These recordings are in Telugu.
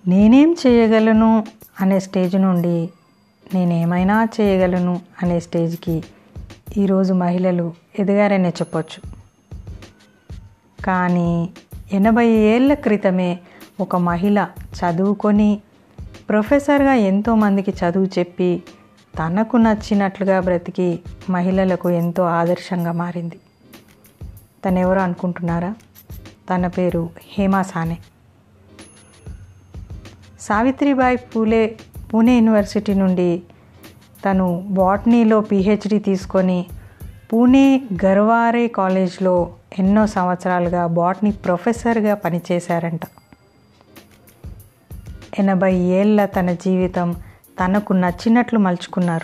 నేనేం చేయగలను అనే స్టేజ్ నుండి నేనేమైనా చేయగలను అనే స్టేజ్కి ఈరోజు మహిళలు ఎదిగారనే చెప్పొచ్చు కానీ ఎనభై ఏళ్ళ క్రితమే ఒక మహిళ చదువుకొని ప్రొఫెసర్గా ఎంతోమందికి చదువు చెప్పి తనకు నచ్చినట్లుగా బ్రతికి మహిళలకు ఎంతో ఆదర్శంగా మారింది తను ఎవరు అనుకుంటున్నారా తన పేరు హేమా సానే సావిత్రిబాయి పూలే పూణే యూనివర్సిటీ నుండి తను బాటనీలో పిహెచ్డి తీసుకొని పూణే గర్వారే కాలేజ్లో ఎన్నో సంవత్సరాలుగా బాటనీ ప్రొఫెసర్గా పనిచేశారంట ఎనభై ఏళ్ళ తన జీవితం తనకు నచ్చినట్లు మలుచుకున్నారు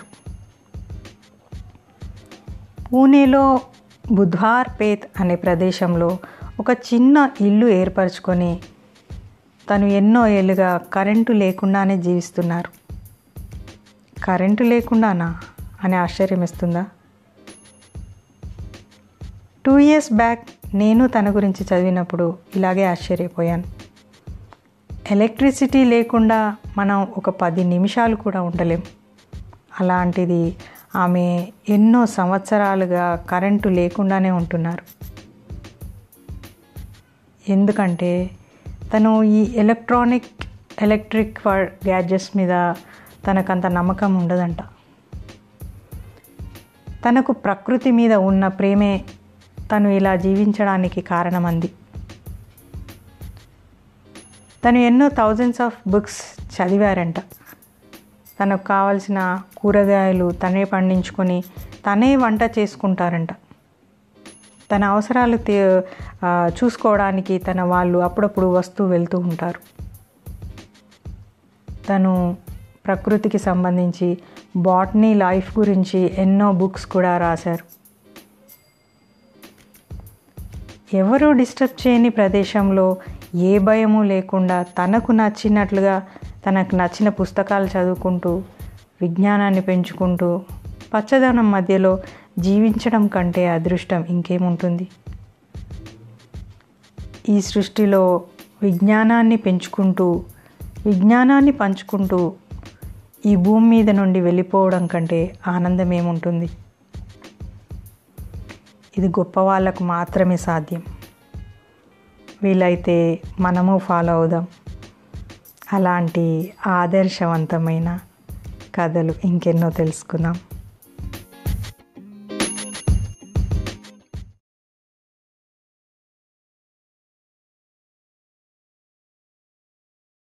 పూణేలో బుధ్వార్ పేత్ అనే ప్రదేశంలో ఒక చిన్న ఇల్లు ఏర్పరచుకొని తను ఎన్నో ఏళ్ళుగా కరెంటు లేకుండానే జీవిస్తున్నారు కరెంటు లేకుండానా అని ఆశ్చర్యం ఇస్తుందా టూ ఇయర్స్ బ్యాక్ నేను తన గురించి చదివినప్పుడు ఇలాగే ఆశ్చర్యపోయాను ఎలక్ట్రిసిటీ లేకుండా మనం ఒక పది నిమిషాలు కూడా ఉండలేం అలాంటిది ఆమె ఎన్నో సంవత్సరాలుగా కరెంటు లేకుండానే ఉంటున్నారు ఎందుకంటే తను ఈ ఎలక్ట్రానిక్ ఎలక్ట్రిక్ గ్యాడ్జెట్స్ మీద తనకంత నమ్మకం ఉండదంట తనకు ప్రకృతి మీద ఉన్న ప్రేమే తను ఇలా జీవించడానికి కారణమంది తను ఎన్నో థౌజండ్స్ ఆఫ్ బుక్స్ చదివారంట తనకు కావలసిన కూరగాయలు తనే పండించుకొని తనే వంట చేసుకుంటారంట తన అవసరాలు చూసుకోవడానికి తన వాళ్ళు అప్పుడప్పుడు వస్తూ వెళ్తూ ఉంటారు తను ప్రకృతికి సంబంధించి బాటనీ లైఫ్ గురించి ఎన్నో బుక్స్ కూడా రాశారు ఎవరూ డిస్టర్బ్ చేయని ప్రదేశంలో ఏ భయము లేకుండా తనకు నచ్చినట్లుగా తనకు నచ్చిన పుస్తకాలు చదువుకుంటూ విజ్ఞానాన్ని పెంచుకుంటూ పచ్చదనం మధ్యలో జీవించడం కంటే అదృష్టం ఇంకేముంటుంది ఈ సృష్టిలో విజ్ఞానాన్ని పెంచుకుంటూ విజ్ఞానాన్ని పంచుకుంటూ ఈ భూమి మీద నుండి వెళ్ళిపోవడం కంటే ఆనందం ఏముంటుంది ఇది గొప్ప వాళ్ళకు మాత్రమే సాధ్యం వీలైతే మనము ఫాలో అవుదాం అలాంటి ఆదర్శవంతమైన కథలు ఇంకెన్నో తెలుసుకుందాం